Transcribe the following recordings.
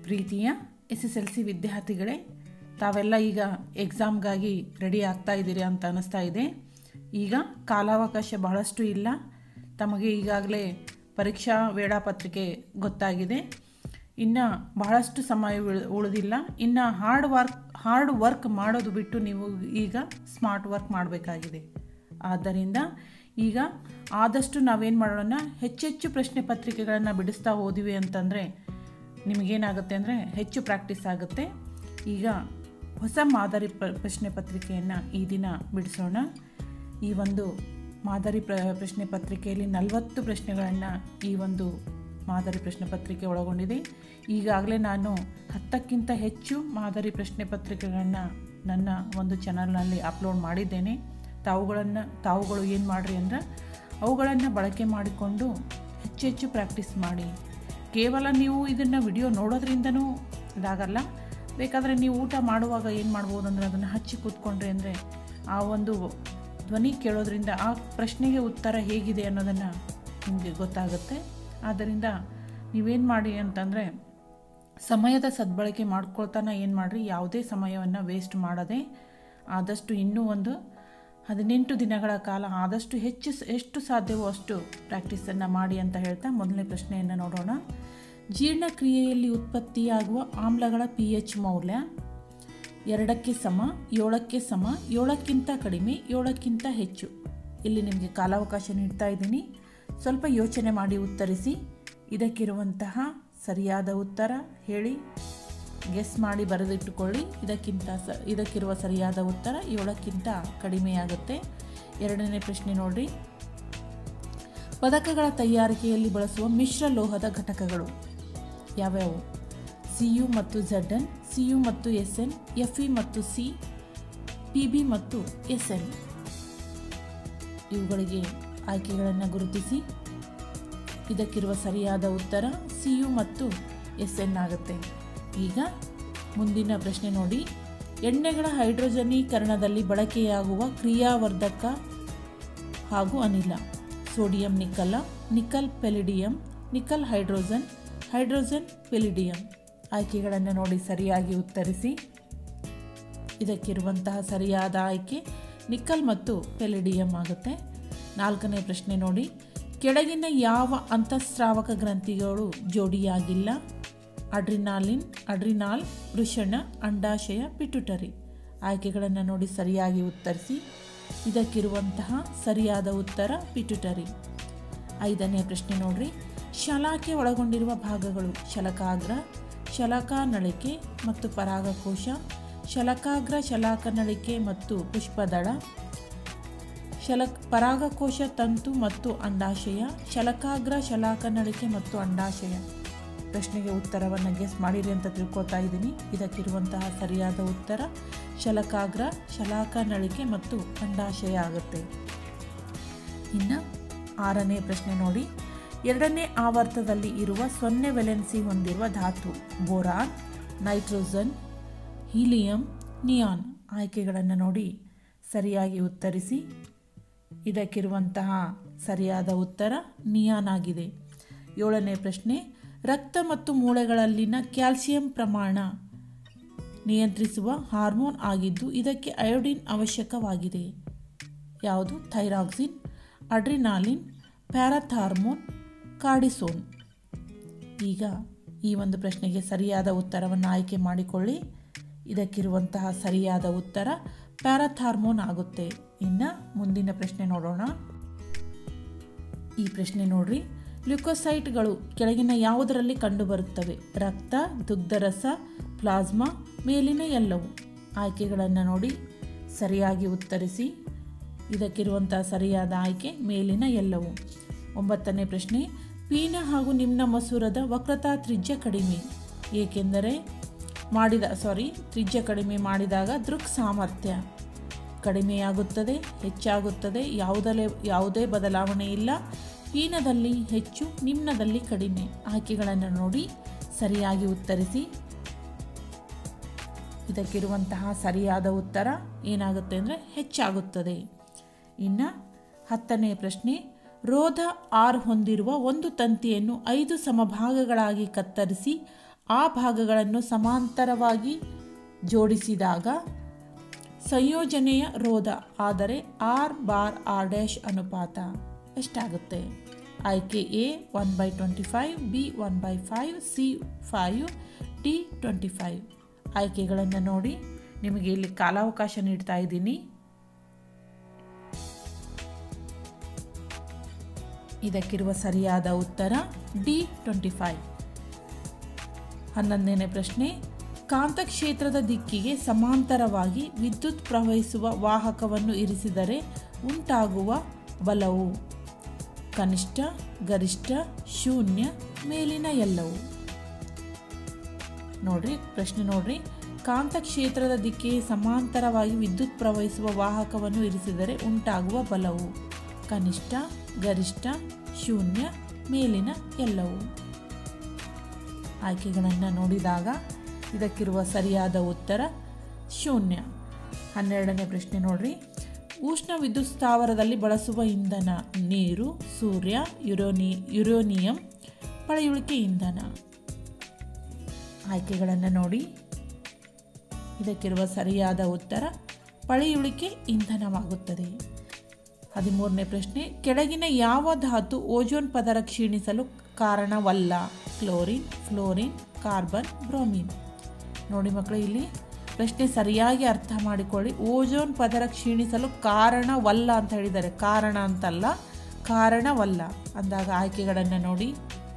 ಪ್ರೀತಿಯ S S L C ವಿದ್ಯಾರ್ಥಿಗಳೇ ತಾವೆಲ್ಲ ಈಗ ಎಕ್ಸಾಮ್ಗಾಗಿ ರೆಡಿ ಆಗ್ತಾ ಇದ್ದೀರಿ ಅಂತ ಅನ್ನಿಸ್ತಾ ಇದೆ ಈಗ ಕಾಲಾವಕಾಶ ಬಹಳಷ್ಟು ಇಲ್ಲ ತಮಗೆ ಈಗಾಗಲೇ ಪರೀಕ್ಷಾ ವೇಳಾಪತ್ರಿಕೆ ಗೊತ್ತಾಗಿದೆ ಇನ್ನು ಬಹಳಷ್ಟು ಸಮಯ ಉಳ್- ಉಳಿದಿಲ್ಲ ಇನ್ನು ಹಾರ್ಡ್ ವರ್ಕ್ ಹಾರ್ಡ್ ವರ್ಕ್ ಮಾಡೋದು ಬಿಟ್ಟು ನೀವು ಈಗ ಸ್ಮಾರ್ಟ್ ವರ್ಕ್ ಮಾಡಬೇಕಾಗಿದೆ ಆದ್ದರಿಂದ ಈಗ ಆದಷ್ಟು ನಾವೇನು ಮಾಡೋಣ ಹೆಚ್ಚೆಚ್ಚು ಪ್ರಶ್ನೆ ಪತ್ರಿಕೆಗಳನ್ನು ಬಿಡಿಸ್ತಾ ಹೋದಿವಿ ಅಂತಂದರೆ ನಿಮಗೇನಾಗುತ್ತೆ ಅಂದರೆ ಹೆಚ್ಚು ಪ್ರಾಕ್ಟೀಸ್ ಆಗುತ್ತೆ ಈಗ ಹೊಸ ಮಾದರಿ ಪ್ರ ಪ್ರಶ್ನೆ ಪತ್ರಿಕೆಯನ್ನು ಈ ದಿನ ಬಿಡಿಸೋಣ ಈ ಒಂದು ಮಾದರಿ ಪ್ರ ಪ್ರಶ್ನೆ ಪತ್ರಿಕೆಯಲ್ಲಿ ನಲವತ್ತು ಪ್ರಶ್ನೆಗಳನ್ನು ಈ ಒಂದು ಮಾದರಿ ಪ್ರಶ್ನೆ ಪತ್ರಿಕೆ ಒಳಗೊಂಡಿದೆ ಈಗಾಗಲೇ ನಾನು ಹತ್ತಕ್ಕಿಂತ ಹೆಚ್ಚು ಮಾದರಿ ಪ್ರಶ್ನೆ ಪತ್ರಿಕೆಗಳನ್ನು ನನ್ನ ಒಂದು ಚಾನಲ್ನಲ್ಲಿ ಅಪ್ಲೋಡ್ ಮಾಡಿದ್ದೇನೆ ತಾವುಗಳನ್ನು ತಾವುಗಳು ಏನು ಮಾಡಿರಿ ಅಂದ್ರೆ ಅವುಗಳನ್ನು ಬಳಕೆ ಮಾಡಿಕೊಂಡು ಹೆಚ್ಚೆಚ್ಚು ಪ್ರಾಕ್ಟೀಸ್ ಮಾಡಿ ಕೇವಲ ನೀವು ಇದನ್ನು ವಿಡಿಯೋ ನೋಡೋದ್ರಿಂದನೂ ಇದಾಗಲ್ಲ ಬೇಕಾದರೆ ನೀವು ಊಟ ಮಾಡುವಾಗ ಏನು ಮಾಡ್ಬೋದು ಅಂದರೆ ಅದನ್ನು ಹಚ್ಚಿ ಕೂತ್ಕೊಂಡ್ರಿ ಅಂದರೆ ಆ ಒಂದು ಧ್ವನಿ ಕೇಳೋದ್ರಿಂದ ಆ ಪ್ರಶ್ನೆಗೆ ಉತ್ತರ ಹೇಗಿದೆ ಅನ್ನೋದನ್ನು ನಿಮಗೆ ಗೊತ್ತಾಗುತ್ತೆ ಆದ್ದರಿಂದ ನೀವೇನು ಮಾಡಿ ಅಂತಂದರೆ ಸಮಯದ ಸದ್ಬಳಕೆ ಮಾಡ್ಕೊಳ್ತಾನೆ ಏನು ಮಾಡಿರಿ ಯಾವುದೇ ಸಮಯವನ್ನು ವೇಸ್ಟ್ ಮಾಡದೆ ಆದಷ್ಟು ಇನ್ನೂ ಒಂದು ಹದಿನೆಂಟು ದಿನಗಳ ಕಾಲ ಆದಷ್ಟು ಹೆಚ್ಚು ಎಷ್ಟು ಸಾಧ್ಯವೋ ಅಷ್ಟು ಪ್ರಾಕ್ಟೀಸನ್ನು ಮಾಡಿ ಅಂತ ಹೇಳ್ತಾ ಮೊದಲನೇ ಪ್ರಶ್ನೆಯನ್ನು ನೋಡೋಣ ಜೀರ್ಣಕ್ರಿಯೆಯಲ್ಲಿ ಉತ್ಪತ್ತಿಯಾಗುವ ಆಮ್ಲಗಳ ಪಿ ಎಚ್ ಮೌಲ್ಯ ಎರಡಕ್ಕೆ ಸಮ ಏಳಕ್ಕೆ ಸಮ ಏಳಕ್ಕಿಂತ ಕಡಿಮೆ ಏಳಕ್ಕಿಂತ ಹೆಚ್ಚು ಇಲ್ಲಿ ನಿಮಗೆ ಕಾಲಾವಕಾಶ ನೀಡ್ತಾ ಇದ್ದೀನಿ ಸ್ವಲ್ಪ ಯೋಚನೆ ಮಾಡಿ ಉತ್ತರಿಸಿ ಇದಕ್ಕಿರುವಂತಹ ಸರಿಯಾದ ಉತ್ತರ ಹೇಳಿ ಗೆಸ್ ಮಾಡಿ ಬರೆದಿಟ್ಟುಕೊಳ್ಳಿ ಇದಕ್ಕಿಂತ ಸ ಇದಕ್ಕಿರುವ ಸರಿಯಾದ ಉತ್ತರ ಏಳಕ್ಕಿಂತ ಕಡಿಮೆಯಾಗುತ್ತೆ ಎರಡನೇ ಪ್ರಶ್ನೆ ನೋಡ್ರಿ ಪದಕಗಳ ತಯಾರಿಕೆಯಲ್ಲಿ ಬಳಸುವ ಮಿಶ್ರ ಲೋಹದ ಘಟಕಗಳು ಯಾವ್ಯಾವು ಸಿ ಯು ಮತ್ತು ಝಡ್ ಎನ್ ಸಿ ಯು ಮತ್ತು ಎಸ್ ಎನ್ ಎಫ್ ಇ ಮತ್ತು ಸಿ ಪಿ ಬಿ ಮತ್ತು ಎಸ್ ಎನ್ ಇವುಗಳಿಗೆ ಆಯ್ಕೆಗಳನ್ನು ಗುರುತಿಸಿ ಇದಕ್ಕಿರುವ ಸರಿಯಾದ ಉತ್ತರ ಸಿ ಯು ಮತ್ತು ಎಸ್ ಎನ್ ಆಗುತ್ತೆ ಈಗ ಮುಂದಿನ ಪ್ರಶ್ನೆ ನೋಡಿ ಎಣ್ಣೆಗಳ ಹೈಡ್ರೋಜನೀಕರಣದಲ್ಲಿ ಬಳಕೆಯಾಗುವ ಕ್ರಿಯಾವರ್ಧಕ ಹಾಗೂ ಅನಿಲ sodium nickel nickel palladium nickel hydrogen hydrogen palladium ಆಯ್ಕೆಗಳನ್ನು ನೋಡಿ ಸರಿಯಾಗಿ ಉತ್ತರಿಸಿ ಇದಕ್ಕಿರುವಂತಹ ಸರಿಯಾದ ಆಯ್ಕೆ ನಿಕ್ಕಲ್ ಮತ್ತು ಪೆಲಿಡಿಯಂ ಆಗುತ್ತೆ ನಾಲ್ಕನೇ ಪ್ರಶ್ನೆ ನೋಡಿ ಕೆಳಗಿನ ಯಾವ ಅಂತಃಸ್ರಾವಕ ಗ್ರಂಥಿಗಳು ಜೋಡಿಯಾಗಿಲ್ಲ ಅಡ್ರಿನಾಲಿನ್ ಅಡ್ರಿನಾಲ್ ವೃಷಣ ಅಂಡಾಶಯ ಪಿಟುಟರಿ ಆಯ್ಕೆಗಳನ್ನು ನೋಡಿ ಸರಿಯಾಗಿ ಉತ್ತರಿಸಿ ಇದಕ್ಕಿರುವಂತಹ ಸರಿಯಾದ ಉತ್ತರ ಪಿಟುಟರಿ ಐದನೇ ಪ್ರಶ್ನೆ ನೋಡ್ರಿ ಶಲಾಕೆ ಒಳಗೊಂಡಿರುವ ಭಾಗಗಳು ಶಲಕಾಗ್ರ ಶಲಕಾನಳಿಕೆ ಮತ್ತು ಪರಾಗಕೋಶ ಶಲಕಾಗ್ರ ಶಲಾಕನಳಿಕೆ ಮತ್ತು ಪುಷ್ಪದಳ ಶಲಕ್ ಪರಾಗಕೋಶ ತಂತು ಮತ್ತು ಅಂಡಾಶಯ ಶಲಕಾಗ್ರ ಶಲಾಕನಳಿಕೆ ಮತ್ತು ಅಂಡಾಶಯ ಪ್ರಶ್ನೆಗೆ ಉತ್ತರವನ್ನು ಗೆಸ್ ಮಾಡಿರಿ ಅಂತ ತಿಳ್ಕೊತಾ ಇದ್ದೀನಿ ಇದಕ್ಕಿರುವಂತಹ ಸರಿಯಾದ ಉತ್ತರ ಶಲಕಾಗ್ರ ಶಲಾಕನಳಿಕೆ ಮತ್ತು ಅಂಡಾಶಯ ಆಗುತ್ತೆ ಇನ್ನು ಆರನೇ ಪ್ರಶ್ನೆ ನೋಡಿ ಎರಡನೇ ಆವರ್ತದಲ್ಲಿ ಇರುವ ಸೊನ್ನೆ ವೆಲೆನ್ಸಿ ಹೊಂದಿರುವ ಧಾತು ಬೋರಾನ್ ನೈಟ್ರೋಜನ್ ಹೀಲಿಯಂ ನಿಯಾನ್ ಆಯ್ಕೆಗಳನ್ನು ನೋಡಿ ಸರಿಯಾಗಿ ಉತ್ತರಿಸಿ ಇದಕ್ಕಿರುವಂತಹ ಸರಿಯಾದ ಉತ್ತರ ನಿಯಾನ್ ಆಗಿದೆ ಏಳನೇ ಪ್ರಶ್ನೆ ರಕ್ತ ಮತ್ತು ಮೂಳೆಗಳಲ್ಲಿನ ಕ್ಯಾಲ್ಸಿಯಂ ಪ್ರಮಾಣ ನಿಯಂತ್ರಿಸುವ ಹಾರ್ಮೋನ್ ಆಗಿದ್ದು ಇದಕ್ಕೆ ಅಯೋಡಿನ್ ಅವಶ್ಯಕವಾಗಿದೆ ಯಾವುದು ಥೈರಾಕ್ಸಿನ್ ಅಡ್ರಿನಾಲಿನ್ ಪ್ಯಾರಥಾರ್ಮೋನ್ ಕಾರ್ಡಿಸೋನ್ ಈಗ ಈ ಒಂದು ಪ್ರಶ್ನೆಗೆ ಸರಿಯಾದ ಉತ್ತರವನ್ನು ಆಯ್ಕೆ ಮಾಡಿಕೊಳ್ಳಿ ಇದಕ್ಕಿರುವಂತಹ ಸರಿಯಾದ ಉತ್ತರ ಪ್ಯಾರಥಾರ್ಮೋನ್ ಆಗುತ್ತೆ ಇನ್ನು ಮುಂದಿನ ಪ್ರಶ್ನೆ ನೋಡೋಣ ಈ ಪ್ರಶ್ನೆ ನೋಡ್ರಿ ಲ್ಯುಕೋಸೈಟ್ಗಳು ಕೆಳಗಿನ ಯಾವುದರಲ್ಲಿ ಕಂಡುಬರುತ್ತವೆ ರಕ್ತ ದುಗ್ಧರಸ ಪ್ಲಾಸ್ಮಾ ಮೇಲಿನ ಎಲ್ಲವು ಆಯ್ಕೆಗಳನ್ನು ನೋಡಿ ಸರಿಯಾಗಿ ಉತ್ತರಿಸಿ ಇದಕ್ಕಿರುವಂತಹ ಸರಿಯಾದ ಆಯ್ಕೆ ಮೇಲಿನ ಎಲ್ಲವು ಒಂಬತ್ತನೇ ಪ್ರಶ್ನೆ ಪೀನ ಹಾಗೂ ನಿಮ್ನ ಮಸೂರದ ವಕ್ರತಾ ತ್ರಿಜ್ಯ ಕಡಿಮೆ ಏಕೆಂದರೆ ಮಾಡಿದ ಸಾರಿ ತ್ರಿಜ್ಯ ಕಡಿಮೆ ಮಾಡಿದಾಗ ದೃಕ್ ಸಾಮರ್ಥ್ಯ ಕಡಿಮೆಯಾಗುತ್ತದೆ ಹೆಚ್ಚಾಗುತ್ತದೆ ಯಾವುದಲ್ಲೇ ಯಾವುದೇ ಬದಲಾವಣೆ ಇಲ್ಲ ಪೀನದಲ್ಲಿ ಹೆಚ್ಚು ನಿಮ್ನದಲ್ಲಿ ಕಡಿಮೆ ಆಯ್ಕೆಗಳನ್ನು ನೋಡಿ ಸರಿಯಾಗಿ ಉತ್ತರಿಸಿ ಇದಕ್ಕಿರುವಂತಹ ಸರಿಯಾದ ಉತ್ತರ ಏನಾಗುತ್ತೆ ಅಂದರೆ ಹೆಚ್ಚಾಗುತ್ತದೆ ಇನ್ನು ಹತ್ತನೇ ಪ್ರಶ್ನೆ ರೋಧ ಆರ್ ಹೊಂದಿರುವ ಒಂದು ತಂತಿಯನ್ನು ಐದು ಸಮಭಾಗಗಳಾಗಿ ಕತ್ತರಿಸಿ ಆ ಭಾಗಗಳನ್ನು ಸಮಾಂತರವಾಗಿ ಜೋಡಿಸಿದಾಗ ಸಂಯೋಜನೆಯ ರೋಧ ಆದರೆ ಆರ್ ಬಾರ್ ಆರ್ ಡ್ಯಾಶ್ ಅನುಪಾತ ಎಷ್ಟಾಗುತ್ತೆ ಆಯ್ಕೆ A one by twenty five B one by five C five D twenty five ಆಯ್ಕೆಗಳನ್ನು ನೋಡಿ ನಿಮಗೆ ಇಲ್ಲಿ ಕಾಲಾವಕಾಶ ನೀಡ್ತಾ ಇದ್ದೀನಿ ಇದಕ್ಕಿರುವ ಸರಿಯಾದ ಉತ್ತರ ಡಿ ಟ್ವೆಂಟಿ ಫೈವ್ ಹನ್ನೊಂದನೇ ಪ್ರಶ್ನೆ ಕಾಂತಕ್ಷೇತ್ರದ ದಿಕ್ಕಿಗೆ ಸಮಾಂತರವಾಗಿ ವಿದ್ಯುತ್ ಪ್ರವಹಿಸುವ ವಾಹಕವನ್ನು ಇರಿಸಿದರೆ ಉಂಟಾಗುವ ಬಲವು ಕನಿಷ್ಠ ಗರಿಷ್ಠ ಶೂನ್ಯ ಮೇಲಿನ ಎಲ್ಲವು ನೋಡ್ರಿ ಪ್ರಶ್ನೆ ನೋಡ್ರಿ ಕಾಂತಕ್ಷೇತ್ರದ ದಿಕ್ಕಿಗೆ ಸಮಾಂತರವಾಗಿ ವಿದ್ಯುತ್ ಪ್ರವಹಿಸುವ ವಾಹಕವನ್ನು ಇರಿಸಿದರೆ ಉಂಟಾಗುವ ಬಲವು ಕನಿಷ್ಠ ಗರಿಷ್ಠ ಶೂನ್ಯ ಮೇಲಿನ ಎಲ್ಲವು ಆಯ್ಕೆಗಳನ್ನು ನೋಡಿದಾಗ ಇದಕ್ಕಿರುವ ಸರಿಯಾದ ಉತ್ತರ ಶೂನ್ಯ ಹನ್ನೆರಡನೇ ಪ್ರಶ್ನೆ ನೋಡ್ರಿ ಉಷ್ಣ ವಿದ್ಯುತ್ ಸ್ಥಾವರದಲ್ಲಿ ಬಳಸುವ ಇಂಧನ ನೀರು ಸೂರ್ಯ ಯುರೋನಿ ಯುರೋನಿಯಂ ಪಳೆಯುಳಿಕೆ ಇಂಧನ ಆಯ್ಕೆಗಳನ್ನು ನೋಡಿ ಇದಕ್ಕಿರುವ ಸರಿಯಾದ ಉತ್ತರ ಪಳೆಯುಳಿಕೆ ಇಂಧನವಾಗುತ್ತದೆ ಹದಿಮೂರನೇ ಪ್ರಶ್ನೆ ಕೆಳಗಿನ ಯಾವ ಧಾತು ಓಜೋನ್ ಪದರ ಕ್ಷೀಣಿಸಲು ಕಾರಣವಲ್ಲ ಕ್ಲೋರಿನ್ ಫ್ಲೋರಿನ್ ಕಾರ್ಬನ್ ಬ್ರೋಮಿನ್ ನೋಡಿ ಮಕ್ಕಳು ಇಲ್ಲಿ ಪ್ರಶ್ನೆ ಸರಿಯಾಗಿ ಅರ್ಥ ಮಾಡಿಕೊಳ್ಳಿ ಓಜೋನ್ ಪದರ ಕ್ಷೀಣಿಸಲು ಕಾರಣವಲ್ಲ ಅಂತ ಹೇಳಿದ್ದಾರೆ ಕಾರಣ ಅಂತಲ್ಲ ಕಾರಣವಲ್ಲ ಅಂದಾಗ ಆಯ್ಕೆಗಳನ್ನು ನೋಡಿ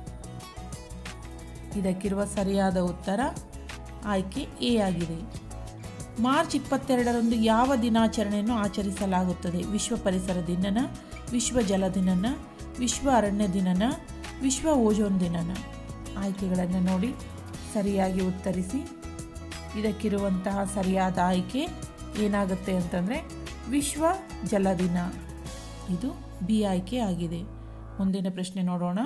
ಇದಕ್ಕಿರುವ ಸರಿಯಾದ ಉತ್ತರ ಆಯ್ಕೆ ಎ ಆಗಿದೆ ಮಾರ್ಚ್ ಇಪ್ಪತ್ತೆರಡರಂದು ಯಾವ ದಿನಾಚರಣೆಯನ್ನು ಆಚರಿಸಲಾಗುತ್ತದೆ ವಿಶ್ವ ಪರಿಸರ ದಿನನ ವಿಶ್ವ ಜಲ ದಿನನ ವಿಶ್ವ ಅರಣ್ಯ ದಿನನ ವಿಶ್ವ ಓಜೋನ್ ದಿನನ ಆಯ್ಕೆಗಳನ್ನು ನೋಡಿ ಸರಿಯಾಗಿ ಉತ್ತರಿಸಿ ಇದಕ್ಕಿರುವಂತಹ ಸರಿಯಾದ ಆಯ್ಕೆ ಏನಾಗುತ್ತೆ ಅಂತಂದರೆ ವಿಶ್ವ ಜಲ ದಿನ ಇದು ಬಿ ಆಯ್ಕೆ ಆಗಿದೆ ಮುಂದಿನ ಪ್ರಶ್ನೆ ನೋಡೋಣ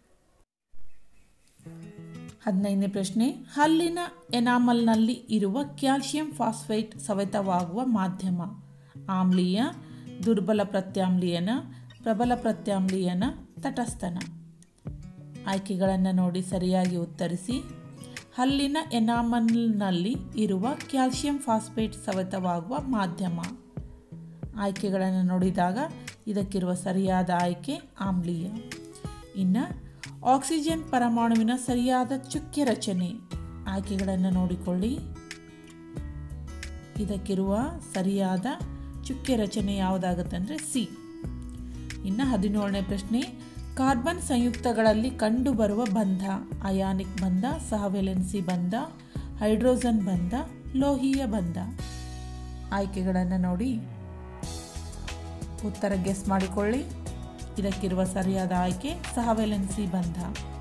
ಹದಿನೈದನೇ ಪ್ರಶ್ನೆ ಹಲ್ಲಿನ ಎನಾಮಲ್ನಲ್ಲಿ ಇರುವ ಕ್ಯಾಲ್ಸಿಯಂ ಫಾಸ್ಫೇಟ್ ಸವೆತವಾಗುವ ಮಾಧ್ಯಮ ಆಮ್ಲೀಯ ದುರ್ಬಲ ಪ್ರತ್ಯಾಮ್ಲೀಯನ ಪ್ರಬಲ ಪ್ರತ್ಯಾಮ್ಲೀಯನ ತಟಸ್ಥನ ಆಯ್ಕೆಗಳನ್ನು ನೋಡಿ ಸರಿಯಾಗಿ ಉತ್ತರಿಸಿ ಹಲ್ಲಿನ ಎನಾಮಲ್ನಲ್ಲಿ ಇರುವ ಕ್ಯಾಲ್ಸಿಯಂ ಫಾಸ್ಫೇಟ್ ಸವೆತವಾಗುವ ಮಾಧ್ಯಮ ಆಯ್ಕೆಗಳನ್ನು ನೋಡಿದಾಗ ಇದಕ್ಕಿರುವ ಸರಿಯಾದ ಆಯ್ಕೆ ಆಮ್ಲೀಯ ಇನ್ನು ಆಕ್ಸಿಜನ್ ಪರಮಾಣುವಿನ ಸರಿಯಾದ ಚುಕ್ಕೆ ರಚನೆ ಆಯ್ಕೆಗಳನ್ನು ನೋಡಿಕೊಳ್ಳಿ ಇದಕ್ಕಿರುವ ಸರಿಯಾದ ಚುಕ್ಕೆ ರಚನೆ ಯಾವುದಾಗುತ್ತೆ ಅಂದರೆ ಸಿ ಇನ್ನು ಹದಿನೇಳನೇ ಪ್ರಶ್ನೆ ಕಾರ್ಬನ್ ಸಂಯುಕ್ತಗಳಲ್ಲಿ ಕಂಡುಬರುವ ಬಂಧ ಅಯಾನಿಕ್ ಬಂಧ ಸಹವೆಲೆನ್ಸಿ ಬಂಧ ಹೈಡ್ರೋಜನ್ ಬಂಧ ಲೋಹೀಯ ಬಂಧ ಆಯ್ಕೆಗಳನ್ನು ನೋಡಿ ಉತ್ತರ ಗೆಸ್ ಮಾಡಿಕೊಳ್ಳಿ ಇದಕ್ಕಿರುವ ಸರಿಯಾದ ಆಯ್ಕೆ ಸಹವೆಲೆನ್ಸಿ ಬಂಧ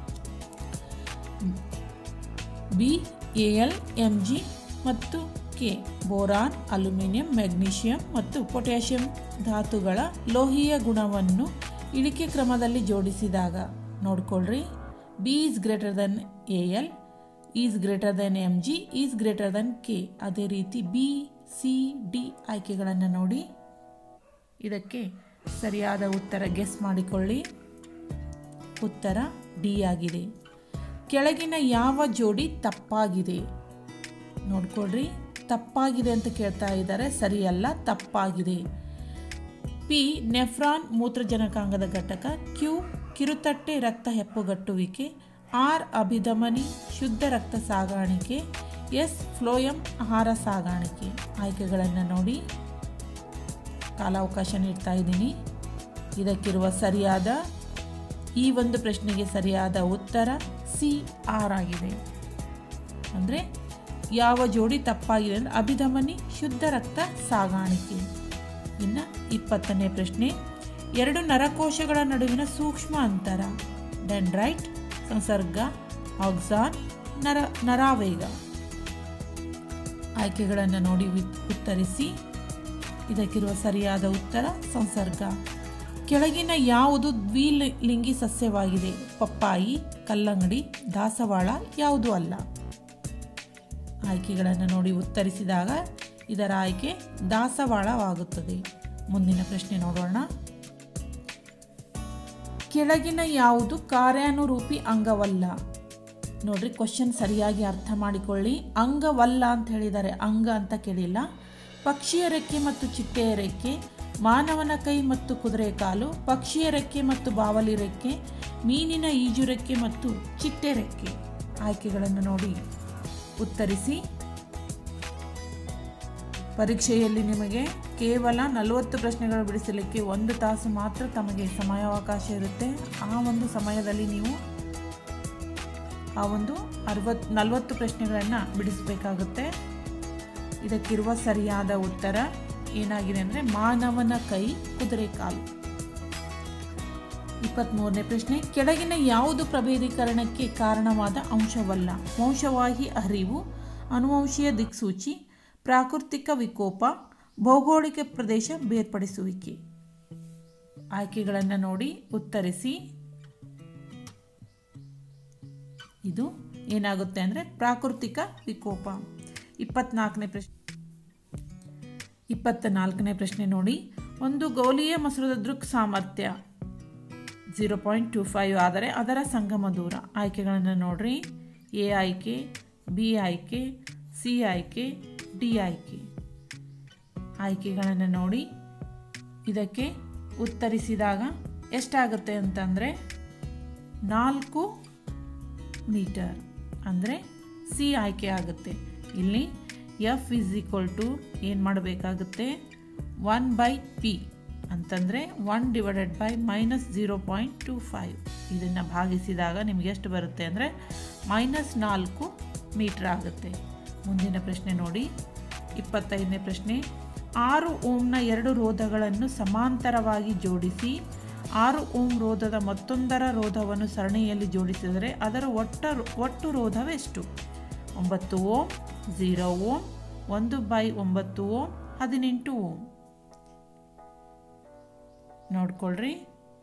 B A L M G ಮತ್ತು ಕೆ ಬೋರಾನ್ ಅಲ್ಯೂಮಿನಿಯಂ ಮೆಗ್ನೀಷಿಯಂ ಮತ್ತು ಪೊಟ್ಯಾಷಿಯಂ ಧಾತುಗಳ ಲೋಹೀಯ ಗುಣವನ್ನು ಇಳಿಕೆ ಕ್ರಮದಲ್ಲಿ ಜೋಡಿಸಿದಾಗ ನೋಡ್ಕೊಳ್ರಿ B is greater than A L is greater than M G is greater than K ಅದೇ ರೀತಿ ಬಿ ಸಿ ಡಿ ಆಯ್ಕೆಗಳನ್ನು ನೋಡಿ ಇದಕ್ಕೆ ಸರಿಯಾದ ಉತ್ತರ ಗೆಸ್ ಮಾಡಿಕೊಳ್ಳಿ ಉತ್ತರ ಡಿ ಆಗಿದೆ ಕೆಳಗಿನ ಯಾವ ಜೋಡಿ ತಪ್ಪಾಗಿದೆ ನೋಡ್ಕೊಳ್ರಿ ತಪ್ಪಾಗಿದೆ ಅಂತ ಕೇಳ್ತಾ ಇದ್ದಾರೆ ಸರಿಯಲ್ಲ ತಪ್ಪಾಗಿದೆ ಪಿ ನೆಫ್ರಾನ್ ಮೂತ್ರಜನಕಾಂಗದ ಘಟಕ ಕ್ಯೂ ಕಿರುತಟ್ಟೆ ರಕ್ತ ಹೆಪ್ಪುಗಟ್ಟುವಿಕೆ ಆರ್ ಅಭಿಧಮನಿ ಶುದ್ಧ ರಕ್ತ ಸಾಗಾಣಿಕೆ ಎಸ್ ಫ್ಲೋಯಂ ಆಹಾರ ಸಾಗಾಣಿಕೆ ಆಯ್ಕೆಗಳನ್ನು ನೋಡಿ ಕಾಲಾವಕಾಶ ನೀಡ್ತಾ ಇದ್ದೀನಿ ಇದಕ್ಕಿರುವ ಸರಿಯಾದ ಈ ಒಂದು ಪ್ರಶ್ನೆಗೆ ಸರಿಯಾದ ಉತ್ತರ ಸಿ ಆರ್ ಆಗಿದೆ ಅಂದರೆ ಯಾವ ಜೋಡಿ ತಪ್ಪಾಗಿದೆ ಅಂದರೆ ಅಭಿಧಮನಿ ಶುದ್ಧ ರಕ್ತ ಸಾಗಾಣಿಕೆ ಇನ್ನು ಇಪ್ಪತ್ತನೇ ಪ್ರಶ್ನೆ ಎರಡು ನರಕೋಶಗಳ ನಡುವಿನ ಸೂಕ್ಷ್ಮ ಅಂತರ ಡೆಂಡ್ರೈಟ್ ಸಂಸರ್ಗ ಆಕ್ಸಾನ್ ನರ ನರಾವೇಗ ಆಯ್ಕೆಗಳನ್ನು ನೋಡಿ ಉತ್ತರಿಸಿ ಇದಕ್ಕಿರುವ ಸರಿಯಾದ ಉತ್ತರ ಸಂಸರ್ಗ ಕೆಳಗಿನ ಯಾವುದು ದ್ವಿಲಿಂಗಿ ಸಸ್ಯವಾಗಿದೆ ಪಪ್ಪಾಯಿ ಕಲ್ಲಂಗಡಿ ದಾಸವಾಳ ಯಾವುದು ಅಲ್ಲ ಆಯ್ಕೆಗಳನ್ನು ನೋಡಿ ಉತ್ತರಿಸಿದಾಗ ಇದರ ಆಯ್ಕೆ ದಾಸವಾಳವಾಗುತ್ತದೆ ಮುಂದಿನ ಪ್ರಶ್ನೆ ನೋಡೋಣ ಕೆಳಗಿನ ಯಾವುದು ಕಾರ್ಯಾನುರೂಪಿ ಅಂಗವಲ್ಲ ನೋಡ್ರಿ ಕ್ವಶನ್ ಸರಿಯಾಗಿ ಅರ್ಥ ಮಾಡಿಕೊಳ್ಳಿ ಅಂಗವಲ್ಲ ಅಂತ ಹೇಳಿದ್ದಾರೆ ಅಂಗ ಅಂತ ಕೇಳಿಲ್ಲ ಪಕ್ಷಿಯ ರೆಕ್ಕೆ ಮತ್ತು ಚಿಟ್ಟೆಯ ರೆಕ್ಕೆ ಮಾನವನ ಕೈ ಮತ್ತು ಕುದುರೆ ಕಾಲು ಪಕ್ಷಿಯ ರೆಕ್ಕೆ ಮತ್ತು ಬಾವಲಿ ರೆಕ್ಕೆ ಮೀನಿನ ಈಜು ರೆಕ್ಕೆ ಮತ್ತು ಚಿಟ್ಟೆ ರೆಕ್ಕೆ ಆಯ್ಕೆಗಳನ್ನು ನೋಡಿ ಉತ್ತರಿಸಿ ಪರೀಕ್ಷೆಯಲ್ಲಿ ನಿಮಗೆ ಕೇವಲ ನಲವತ್ತು ಪ್ರಶ್ನೆಗಳು ಬಿಡಿಸಲಿಕ್ಕೆ ಒಂದು ತಾಸು ಮಾತ್ರ ತಮಗೆ ಸಮಯಾವಕಾಶ ಇರುತ್ತೆ ಆ ಒಂದು ಸಮಯದಲ್ಲಿ ನೀವು ಆ ಒಂದು ಅರವತ್ತು ನಲವತ್ತು ಪ್ರಶ್ನೆಗಳನ್ನು ಬಿಡಿಸಬೇಕಾಗುತ್ತೆ ಇದಕ್ಕಿರುವ ಸರಿಯಾದ ಉತ್ತರ ಏನಾಗಿದೆ ಅಂದರೆ ಮಾನವನ ಕೈ ಕುದುರೆ ಕಾಲು ಇಪ್ಪತ್ತ್ಮೂರನೇ ಪ್ರಶ್ನೆ ಕೆಳಗಿನ ಯಾವುದು ಪ್ರಭೇದೀಕರಣಕ್ಕೆ ಕಾರಣವಾದ ಅಂಶವಲ್ಲ ವಂಶವಾಹಿ ಹರಿವು ಅನುವಂಶೀಯ ದಿಕ್ಸೂಚಿ ಪ್ರಾಕೃತಿಕ ವಿಕೋಪ ಭೌಗೋಳಿಕ ಪ್ರದೇಶ ಬೇರ್ಪಡಿಸುವಿಕೆ ಆಯ್ಕೆಗಳನ್ನು ನೋಡಿ ಉತ್ತರಿಸಿ ಇದು ಏನಾಗುತ್ತೆ ಅಂದರೆ ಪ್ರಾಕೃತಿಕ ವಿಕೋಪ ಇಪ್ಪತ್ನಾಲ್ಕನೇ ಪ್ರಶ್ನೆ ಇಪ್ಪತ್ತ ನಾಲ್ಕನೇ ಪ್ರಶ್ನೆ ನೋಡಿ ಒಂದು ಗೋಲಿಯ ಮೊಸರದ ದೃಕ್ ಸಾಮರ್ಥ್ಯ ಝೀರೋ ಪಾಯಿಂಟ್ ಟು ಫೈವ್ ಆದರೆ ಅದರ ಸಂಗಮ ದೂರ ಆಯ್ಕೆಗಳನ್ನು ನೋಡ್ರಿ ಎ ಆಯ್ಕೆ ಬಿ ಆಯ್ಕೆ ಸಿ ಆಯ್ಕೆ ಡಿ ಆಯ್ಕೆ ಆಯ್ಕೆಗಳನ್ನು ನೋಡಿ ಇದಕ್ಕೆ ಉತ್ತರಿಸಿದಾಗ ಎಷ್ಟಾಗುತ್ತೆ ಅಂತಂದರೆ ನಾಲ್ಕು ಮೀಟರ್ ಅಂದರೆ ಸಿ ಆಯ್ಕೆ ಆಗುತ್ತೆ ಇಲ್ಲಿ ಎಫ್ ಇಸ್ ಈಕ್ವಲ್ ಟು ಏನು ಮಾಡಬೇಕಾಗುತ್ತೆ ಒನ್ ಬೈ ಪಿ ಅಂತಂದರೆ one divided by minus zero point two five ಇದನ್ನು ಭಾಗಿಸಿದಾಗ ನಿಮಗೆ ಎಷ್ಟು ಬರುತ್ತೆ ಅಂದರೆ ಮೈನಸ್ ನಾಲ್ಕು ಮೀಟ್ರ್ ಆಗುತ್ತೆ ಮುಂದಿನ ಪ್ರಶ್ನೆ ನೋಡಿ ಇಪ್ಪತ್ತೈದನೇ ಪ್ರಶ್ನೆ ಆರು ಓಮ್ನ ಎರಡು ರೋಧಗಳನ್ನು ಸಮಾಂತರವಾಗಿ ಜೋಡಿಸಿ ಆರು ಓಮ್ ರೋಧದ ಮತ್ತೊಂದರ ರೋಧವನ್ನು ಸರಣಿಯಲ್ಲಿ ಜೋಡಿಸಿದರೆ ಅದರ ಒಟ್ಟ ಒಟ್ಟು ರೋಧವೆಷ್ಟು ಒಂಬತ್ತು ಓಮ್ ಝೀರೋ ಓಮ್ ಒಂದು ಬೈ ಒಂಬತ್ತು ಓಮ್ ಹದಿನೆಂಟು ಓಮ್ ನೋಡ್ಕೊಳ್ರಿ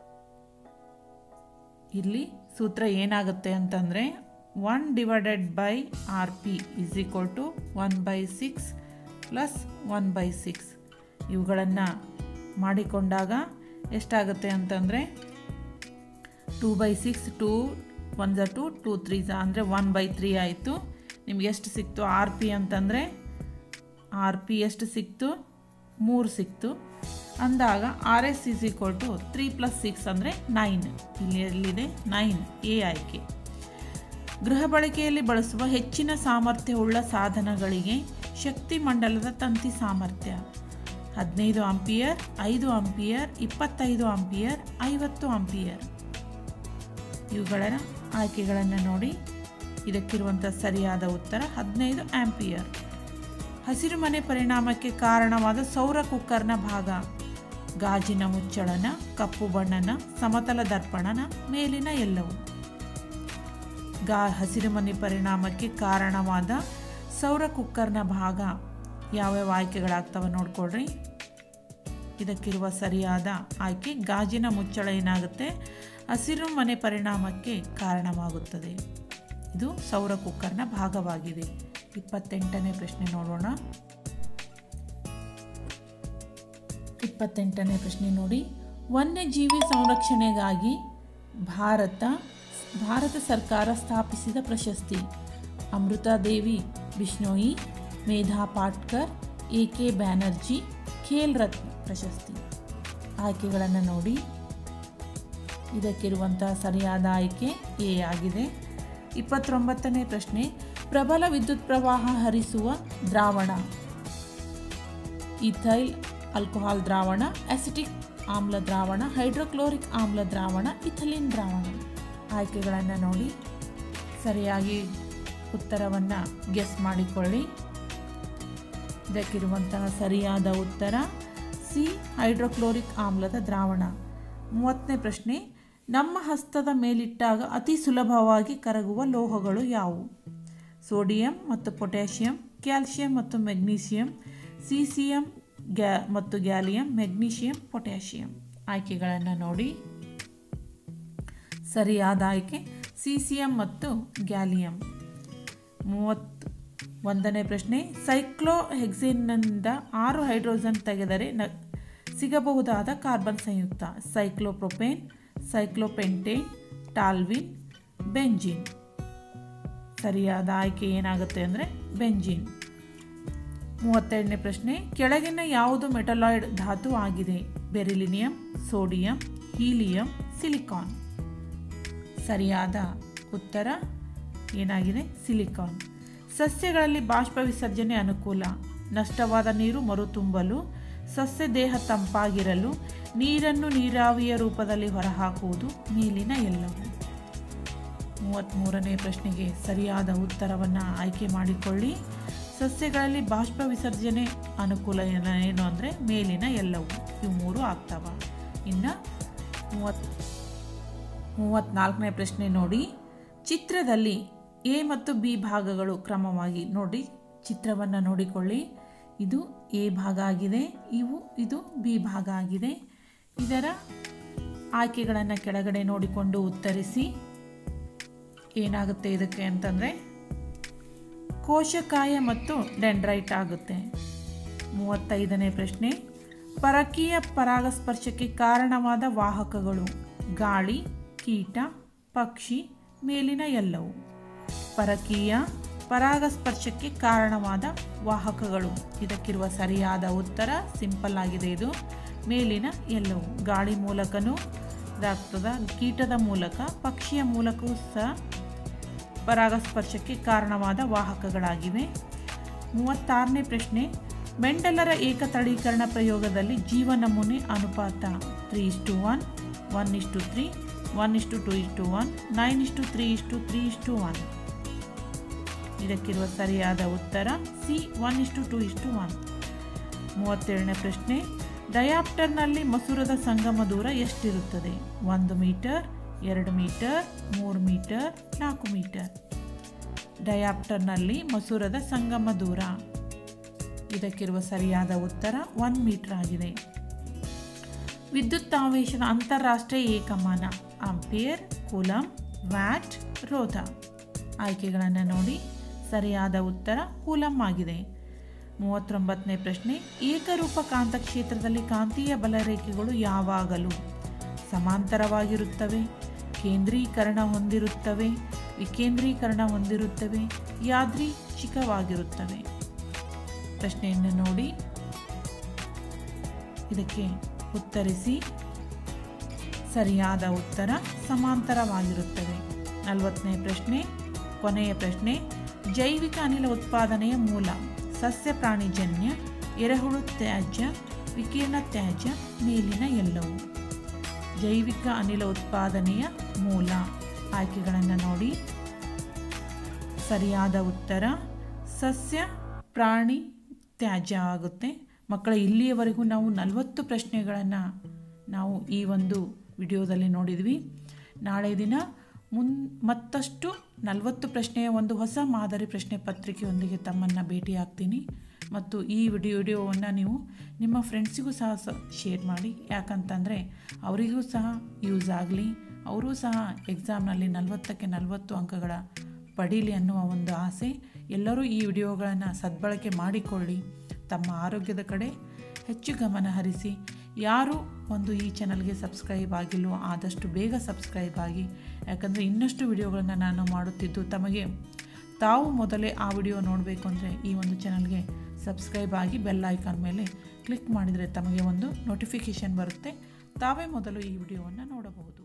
ಇಲ್ಲಿ ಸೂತ್ರ ಏನಾಗುತ್ತೆ ಅಂತಂದರೆ one divided by R P is equal to one by six plus one by six ಇವುಗಳನ್ನು ಮಾಡಿಕೊಂಡಾಗ ಎಷ್ಟಾಗುತ್ತೆ ಅಂತಂದರೆ two by six two one ಝ ಟು ಟೂ ತ್ರೀ ಝ ಅಂದರೆ ಒನ್ ಬೈ ತ್ರೀ ಆಯಿತು ನಿಮ್ಗೆ ಎಷ್ಟು ಸಿಕ್ತು ಆರ್ ಪಿ ಅಂತಂದರೆ ಆರ್ ಪಿ ಎಷ್ಟು ಸಿಕ್ತು ಮೂರು ಸಿಕ್ತು ಅಂದಾಗ R S is equal to three plus six ಅಂದರೆ ನೈನ್ ಇಲ್ಲಿ ಎಲ್ಲಿದೆ ನೈನ್ ಎ ಆಯ್ಕೆ ಗೃಹ ಬಳಕೆಯಲ್ಲಿ ಬಳಸುವ ಹೆಚ್ಚಿನ ಸಾಮರ್ಥ್ಯವುಳ್ಳ ಸಾಧನಗಳಿಗೆ ಶಕ್ತಿ ಮಂಡಲದ ತಂತಿ ಸಾಮರ್ಥ್ಯ ಹದಿನೈದು ಆಂಪಿಯರ್ ಐದು ಆಂಪಿಯರ್ ಇಪ್ಪತ್ತೈದು ಆಂಪಿಯರ್ ಐವತ್ತು ಆಂಪಿಯರ್ ಇವುಗಳ ಆಯ್ಕೆಗಳನ್ನು ನೋಡಿ ಇದಕ್ಕಿರುವಂಥ ಸರಿಯಾದ ಉತ್ತರ ಹದಿನೈದು ಆಂಪಿಯರ್ ಹಸಿರು ಮನೆ ಪರಿಣಾಮಕ್ಕೆ ಕಾರಣವಾದ ಸೌರ ಕುಕ್ಕರ್ನ ಭಾಗ ಗಾಜಿನ ಮುಚ್ಚಳನ ಕಪ್ಪು ಬಣ್ಣನ ಸಮತಲ ದರ್ಪಣನ ಮೇಲಿನ ಎಲ್ಲವು ಗಾ ಹಸಿರು ಮನೆ ಪರಿಣಾಮಕ್ಕೆ ಕಾರಣವಾದ ಸೌರ ಕುಕ್ಕರ್ನ ಭಾಗ ಯಾವ್ಯಾವ ಆಯ್ಕೆಗಳಾಗ್ತವೆ ನೋಡ್ಕೊಳ್ರಿ ಇದಕ್ಕಿರುವ ಸರಿಯಾದ ಆಯ್ಕೆ ಗಾಜಿನ ಮುಚ್ಚಳ ಏನಾಗುತ್ತೆ ಹಸಿರು ಮನೆ ಪರಿಣಾಮಕ್ಕೆ ಕಾರಣವಾಗುತ್ತದೆ ಇದು ಸೌರ ಕುಕ್ಕರ್ನ ಭಾಗವಾಗಿದೆ ಇಪ್ಪತ್ತೆಂಟನೇ ಪ್ರಶ್ನೆ ನೋಡೋಣ ಇಪ್ಪತ್ತೆಂಟನೇ ಪ್ರಶ್ನೆ ನೋಡಿ ವನ್ಯಜೀವಿ ಸಂರಕ್ಷಣೆಗಾಗಿ ಭಾರತ ಭಾರತ ಸರ್ಕಾರ ಸ್ಥಾಪಿಸಿದ ಪ್ರಶಸ್ತಿ ಅಮೃತಾದೇವಿ ಬಿಷ್ಣೋಯಿ ಮೇಧಾ ಪಾಟ್ಕರ್ ಎ ಕೆ ಬ್ಯಾನರ್ಜಿ ಖೇಲ್ ರತ್ನ ಪ್ರಶಸ್ತಿ ಆಯ್ಕೆಗಳನ್ನು ನೋಡಿ ಇದಕ್ಕಿರುವಂಥ ಸರಿಯಾದ ಆಯ್ಕೆ ಎ ಆಗಿದೆ ಇಪ್ಪತ್ತೊಂಬತ್ತನೇ ಪ್ರಶ್ನೆ ಪ್ರಬಲ ವಿದ್ಯುತ್ ಪ್ರವಾಹ ಹರಿಸುವ ದ್ರಾವಣ ಇಥೈಲ್ ಆಲ್ಕೋಹಾಲ್ ದ್ರಾವಣ ಅಸಿಟಿಕ್ ಆಮ್ಲ ದ್ರಾವಣ ಹೈಡ್ರೋಕ್ಲೋರಿಕ್ ಆಮ್ಲ ದ್ರಾವಣ ಇಥಲಿನ್ ದ್ರಾವಣ ಆಯ್ಕೆಗಳನ್ನು ನೋಡಿ ಸರಿಯಾಗಿ ಉತ್ತರವನ್ನು ಗೆಸ್ ಮಾಡಿಕೊಳ್ಳಿ ಇದಕ್ಕಿರುವಂತಹ ಸರಿಯಾದ ಉತ್ತರ ಸಿ ಹೈಡ್ರೋಕ್ಲೋರಿಕ್ ಆಮ್ಲದ ದ್ರಾವಣ ಮೂವತ್ತನೇ ಪ್ರಶ್ನೆ ನಮ್ಮ ಹಸ್ತದ ಮೇಲಿಟ್ಟಾಗ ಅತಿ ಸುಲಭವಾಗಿ ಕರಗುವ ಲೋಹಗಳು ಯಾವುವು ಸೋಡಿಯಂ ಮತ್ತು ಪೊಟ್ಯಾಷಿಯಂ ಕ್ಯಾಲ್ಶಿಯಂ ಮತ್ತು ಮೆಗ್ನೀಷಿಯಂ ಸಿಸಿಯಂ ಗ್ಯಾ ಮತ್ತು ಗ್ಯಾಲಿಯಂ ಮೆಗ್ನೀಷಿಯಂ ಪೊಟ್ಯಾಷಿಯಂ ಆಯ್ಕೆಗಳನ್ನು ನೋಡಿ ಸರಿಯಾದ ಆಯ್ಕೆ ಸಿಸಿಯಂ ಮತ್ತು ಗ್ಯಾಲಿಯಂ ಮೂವತ್ತು ಒಂದನೇ ಪ್ರಶ್ನೆ ಸೈಕ್ಲೋಹೆಕ್ಸಿನ್ನಿಂದ ಆರು ಹೈಡ್ರೋಜನ್ ತೆಗೆದರೆ ನ ಸಿಗಬಹುದಾದ ಕಾರ್ಬನ್ ಸಂಯುಕ್ತ ಸೈಕ್ಲೋಪ್ರೊಪೇನ್ ಸೈಕ್ಲೋಪೆಂಟೇನ್ ಟಾಲ್ವಿನ್ ಬೆಂಜಿನ್ ಸರಿಯಾದ ಆಯ್ಕೆ ಏನಾಗುತ್ತೆ ಅಂದರೆ ಬೆಂಜಿನ್ ಮೂವತ್ತೆರಡನೇ ಪ್ರಶ್ನೆ ಕೆಳಗಿನ ಯಾವುದು ಮೆಟಲಾಯ್ಡ್ ಧಾತು ಆಗಿದೆ ಬೆರಿಲಿನಿಯಂ ಸೋಡಿಯಂ ಹೀಲಿಯಂ ಸಿಲಿಕಾನ್ ಸರಿಯಾದ ಉತ್ತರ ಏನಾಗಿದೆ ಸಿಲಿಕಾನ್ ಸಸ್ಯಗಳಲ್ಲಿ ಬಾಷ್ಪ ವಿಸರ್ಜನೆ ಅನುಕೂಲ ನಷ್ಟವಾದ ನೀರು ಮರುತುಂಬಲು ಸಸ್ಯ ದೇಹ ತಂಪಾಗಿರಲು ನೀರನ್ನು ನೀರಾವಿಯ ರೂಪದಲ್ಲಿ ಹೊರಹಾಕುವುದು ಮೇಲಿನ ಎಲ್ಲವು ಮೂವತ್ತ್ಮೂರನೇ ಪ್ರಶ್ನೆಗೆ ಸರಿಯಾದ ಉತ್ತರವನ್ನು ಆಯ್ಕೆ ಮಾಡಿಕೊಳ್ಳಿ ಸಸ್ಯಗಳಲ್ಲಿ ಬಾಷ್ಪ ವಿಸರ್ಜನೆ ಅನುಕೂಲ ಏನ- ಏನು ಅಂದರೆ ಮೇಲಿನ ಎಲ್ಲವು ಇವು ಮೂರು ಆಗ್ತಾವ ಇನ್ನು ಮೂವತ್ ಮೂವತ್ತ್ನಾಲ್ಕನೇ ಪ್ರಶ್ನೆ ನೋಡಿ ಚಿತ್ರದಲ್ಲಿ ಎ ಮತ್ತು ಬಿ ಭಾಗಗಳು ಕ್ರಮವಾಗಿ ನೋಡಿ ಚಿತ್ರವನ್ನು ನೋಡಿಕೊಳ್ಳಿ ಇದು ಎ ಭಾಗ ಆಗಿದೆ ಇವು ಇದು ಬಿ ಭಾಗ ಆಗಿದೆ ಇದರ ಆಯ್ಕೆಗಳನ್ನು ಕೆಳಗಡೆ ನೋಡಿಕೊಂಡು ಉತ್ತರಿಸಿ ಏನಾಗುತ್ತೆ ಇದಕ್ಕೆ ಅಂತಂದರೆ ಕೋಶಕಾಯ ಮತ್ತು ಡೆಂಡ್ರೈಟ್ ಆಗುತ್ತೆ ಮೂವತ್ತೈದನೇ ಪ್ರಶ್ನೆ ಪರಕೀಯ ಪರಾಗಸ್ಪರ್ಶಕ್ಕೆ ಕಾರಣವಾದ ವಾಹಕಗಳು ಗಾಳಿ ಕೀಟ ಪಕ್ಷಿ ಮೇಲಿನ ಎಲ್ಲವು ಪರಕೀಯ ಪರಾಗಸ್ಪರ್ಶಕ್ಕೆ ಕಾರಣವಾದ ವಾಹಕಗಳು ಇದಕ್ಕಿರುವ ಸರಿಯಾದ ಉತ್ತರ ಸಿಂಪಲ್ ಆಗಿದೆ ಇದು ಮೇಲಿನ ಎಲ್ಲವು ಗಾಳಿ ಮೂಲಕನೂ ಇದಾಗ್ತದ ಕೀಟದ ಮೂಲಕ ಪಕ್ಷಿಯ ಮೂಲಕವೂ ಸಹ ಪರಾಗಸ್ಪರ್ಶಕ್ಕೆ ಕಾರಣವಾದ ವಾಹಕಗಳಾಗಿವೆ ಮೂವತ್ತಾರನೇ ಪ್ರಶ್ನೆ ಮೆಂಡಲರ ಏಕತಳೀಕರಣ ಪ್ರಯೋಗದಲ್ಲಿ ಜೀವ ನಮೂನೆ ಅನುಪಾತ three is to one one is to three one is to two is to one nine is to three is to three is to one ಇದಕ್ಕಿರುವ ಸರಿಯಾದ ಉತ್ತರ C one is to two is to one ಮೂವತ್ತೇಳನೇ ಪ್ರಶ್ನೆ ಡಯಾಪ್ಟರ್ನಲ್ಲಿ ಮಸೂರದ ಸಂಗಮ ದೂರ ಎಷ್ಟಿರುತ್ತದೆ ಒಂದು ಮೀಟರ್ ಎರಡು ಮೀಟರ್ ಮೂರು ಮೀಟರ್ ನಾಲ್ಕು ಮೀಟರ್ ಡಯಾಪ್ಟರ್ನಲ್ಲಿ ಮಸೂರದ ಸಂಗಮ ದೂರ ಇದಕ್ಕಿರುವ ಸರಿಯಾದ ಉತ್ತರ ಒನ್ ಮೀಟರ್ ಆಗಿದೆ ವಿದ್ಯುತ್ ಆವೇಶದ ಅಂತಾರಾಷ್ಟ್ರೀಯ ಏಕಮಾನ ಆಂಪಿಯರ್ ಕೂಲಂ ವ್ಯಾಟ್ ರೋಧ ಆಯ್ಕೆಗಳನ್ನು ನೋಡಿ ಸರಿಯಾದ ಉತ್ತರ ಕೂಲಂ ಆಗಿದೆ ಮೂವತ್ತೊಂಬತ್ತನೇ ಪ್ರಶ್ನೆ ಏಕರೂಪ ಕಾಂತಕ್ಷೇತ್ರದಲ್ಲಿ ಕಾಂತೀಯ ಬಲರೇಖೆಗಳು ಯಾವಾಗಲೂ ಸಮಾಂತರವಾಗಿರುತ್ತವೆ ಕೇಂದ್ರೀಕರಣ ಹೊಂದಿರುತ್ತವೆ ವಿಕೇಂದ್ರೀಕರಣ ಹೊಂದಿರುತ್ತವೆ ಯಾದೃಚ್ಛಿಕವಾಗಿರುತ್ತವೆ ಪ್ರಶ್ನೆಯನ್ನು ನೋಡಿ ಇದಕ್ಕೆ ಉತ್ತರಿಸಿ ಸರಿಯಾದ ಉತ್ತರ ಸಮಾಂತರವಾಗಿರುತ್ತವೆ ನಲವತ್ತನೇ ಪ್ರಶ್ನೆ ಕೊನೆಯ ಪ್ರಶ್ನೆ ಜೈವಿಕ ಅನಿಲ ಉತ್ಪಾದನೆಯ ಮೂಲ ಸಸ್ಯ ಪ್ರಾಣಿಜನ್ಯ ಎರೆಹುಳು ತ್ಯಾಜ್ಯ ವಿಕಿರಣ ತ್ಯಾಜ್ಯ ಮೇಲಿನ ಎಲ್ಲವು ಜೈವಿಕ ಅನಿಲ ಉತ್ಪಾದನೆಯ ಮೂಲ ಆಯ್ಕೆಗಳನ್ನು ನೋಡಿ ಸರಿಯಾದ ಉತ್ತರ ಸಸ್ಯ ಪ್ರಾಣಿ ತ್ಯಾಜ್ಯ ಆಗುತ್ತೆ ಮಕ್ಕಳ ಇಲ್ಲಿಯವರೆಗೂ ನಾವು ನಲವತ್ತು ಪ್ರಶ್ನೆಗಳನ್ನು ನಾವು ಈ ಒಂದು ವಿಡಿಯೋದಲ್ಲಿ ನೋಡಿದ್ವಿ ನಾಳೆ ದಿನ ಮುನ್ ಮತ್ತಷ್ಟು ನಲವತ್ತು ಪ್ರಶ್ನೆಯ ಒಂದು ಹೊಸ ಮಾದರಿ ಪ್ರಶ್ನೆ ಪತ್ರಿಕೆಯೊಂದಿಗೆ ತಮ್ಮನ್ನು ಭೇಟಿಯಾಗ್ತೀನಿ ಮತ್ತು ಈ ವಿಡಿಯೋ ವಿಡಿಯೋವನ್ನು ನೀವು ನಿಮ್ಮ ಫ್ರೆಂಡ್ಸಿಗೂ ಸಹ ಸ ಶೇರ್ ಮಾಡಿ ಯಾಕಂತಂದರೆ ಅವರಿಗೂ ಸಹ ಯೂಸ್ ಆಗಲಿ ಅವರೂ ಸಹ ಎಕ್ಸಾಮ್ನಲ್ಲಿ ನಲವತ್ತಕ್ಕೆ ನಲವತ್ತು ಅಂಕಗಳ ಪಡೀಲಿ ಅನ್ನುವ ಒಂದು ಆಸೆ ಎಲ್ಲರೂ ಈ ವಿಡಿಯೋಗಳನ್ನು ಸದ್ಬಳಕೆ ಮಾಡಿಕೊಳ್ಳಿ ತಮ್ಮ ಆರೋಗ್ಯದ ಕಡೆ ಹೆಚ್ಚು ಗಮನ ಹರಿಸಿ ಯಾರು ಒಂದು ಈ ಚಾನಲ್ಗೆ ಸಬ್ಸ್ಕ್ರೈಬ್ ಆಗಿಲ್ವೋ ಆದಷ್ಟು ಬೇಗ ಸಬ್ಸ್ಕ್ರೈಬ್ ಆಗಿ ಯಾಕಂದರೆ ಇನ್ನಷ್ಟು ವಿಡಿಯೋಗಳನ್ನು ನಾನು ಮಾಡುತ್ತಿದ್ದು ತಮಗೆ ತಾವು ಮೊದಲೇ ಆ ವಿಡಿಯೋ ನೋಡಬೇಕು ಅಂದರೆ ಈ ಒಂದು ಚಾನಲ್ಗೆ ಸಬ್ಸ್ಕ್ರೈಬ್ ಆಗಿ ಬೆಲ್ ಐಕಾನ್ ಮೇಲೆ ಕ್ಲಿಕ್ ಮಾಡಿದರೆ ತಮಗೆ ಒಂದು ನೋಟಿಫಿಕೇಷನ್ ಬರುತ್ತೆ ತಾವೇ ಮೊದಲು ಈ ವಿಡಿಯೋವನ್ನು ನೋಡಬಹುದು